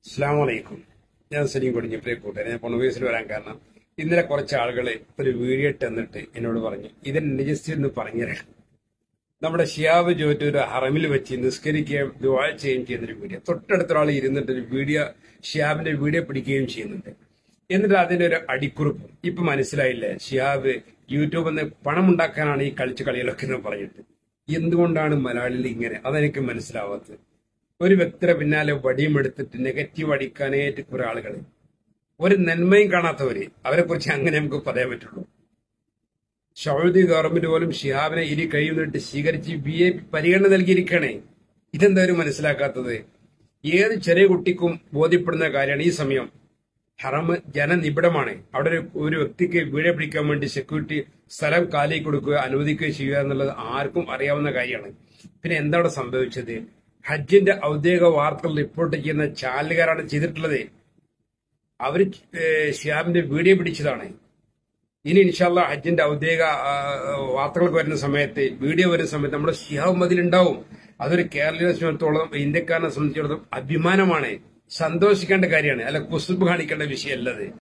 അസ്സാം വലൈക്കും ഞാൻ സലീം കൊടിഞ്ഞ പ്രിയ കൂട്ടുകാരെ ഞാൻ പൊണ്ണുവേസിൽ വരാൻ കാരണം ഇന്നലെ കുറച്ച് ആളുകൾ ഒരു വീഡിയോ തന്നിട്ട് എന്നോട് പറഞ്ഞു ഇതെന്നെ ജസ്റ്റ് ഒന്ന് പറഞ്ഞുതരാം നമ്മുടെ ഷിയാബ് ജോറ്റ് ഒരു ഹറമിൽ വെച്ച് നിസ്കരിക്കുകയും ദുവാ ചെയ്യുകയും ചെയ്യുന്നൊരു വീഡിയോ തൊട്ടടുത്ത ഒരാൾ ഇരുന്നിട്ട് ഒരു വീഡിയോ ഷിയാബിന്റെ വീഡിയോ പിടിക്കുകയും ചെയ്യുന്നുണ്ട് എന്നിട്ട് അതിന്റെ ഒരു അടിക്കുറിപ്പ് ഇപ്പൊ മനസ്സിലായില്ലേ ഷിയാബ് യൂട്യൂബിൽ നിന്ന് പണം ഉണ്ടാക്കാനാണ് ഈ കളിച്ച കളികളൊക്കെ എന്ന് പറഞ്ഞിട്ട് എന്തുകൊണ്ടാണ് മലയാളികൾ ഇങ്ങനെ അതെനിക്ക് മനസ്സിലാവാത്തത് ഒരു വ്യക്തിയുടെ പിന്നാലെ വടിയും എടുത്തിട്ട് നെഗറ്റീവ് അടിക്കാനായിട്ട് കുറെ ആളുകൾ ഒരു നന്മയും കാണാത്തവര് അവരെ കുറിച്ച് അങ്ങനെ നമുക്ക് പറയാൻ പറ്റുള്ളൂ സൗദി ഗവൺമെന്റ് പോലും ഷിഹാബിനെ ഇരി കഴിയുന്നിട്ട് സ്വീകരിച്ച് ബി എ പരിഗണന നൽകിയിരിക്കണേ ഇതെന്താ ഒരു മനസ്സിലാക്കാത്തത് ഏത് ചെറിയ കുട്ടിക്കും ബോധ്യപ്പെടുന്ന കാര്യമാണ് ഈ സമയം ഹറമ് ജനനിബിഡമാണ് അവിടെ ഒരു ഒരു വ്യക്തിക്ക് വീട് പിടിക്കാൻ വേണ്ടി സെക്യൂരിറ്റി സ്ഥലം കാലി കൊടുക്കുക അനുവദിക്കുകയോ ചെയ്യുക എന്നുള്ളത് ആർക്കും അറിയാവുന്ന കാര്യമാണ് പിന്നെ എന്താ അവിടെ സംഭവിച്ചത് ഹജ്ജിന്റെ ഔദ്യോഗിക വാർത്തകൾ റിപ്പോർട്ട് ചെയ്യുന്ന ചാനലുകാരാണ് ചെയ്തിട്ടുള്ളത് അവര് ഷിയാബിന്റെ വീഡിയോ പിടിച്ചതാണ് ഇനി ഇൻഷാല്ല ഹജ്ജിന്റെ ഔദ്യോഗിക ആ, വാർത്തകൾക്ക് വരുന്ന സമയത്ത് വീഡിയോ വരുന്ന സമയത്ത് നമ്മുടെ ഷിഹാബ് മതിലുണ്ടാവും അതൊരു കേരളീയ സംബന്ധിച്ചിടത്തോളം ഇന്ത്യക്കാരനെ സംബന്ധിച്ചിടത്തോളം അഭിമാനമാണ് സന്തോഷിക്കേണ്ട കാര്യമാണ് അല്ല കുസുബ് കാണിക്കേണ്ട വിഷയമല്ലത്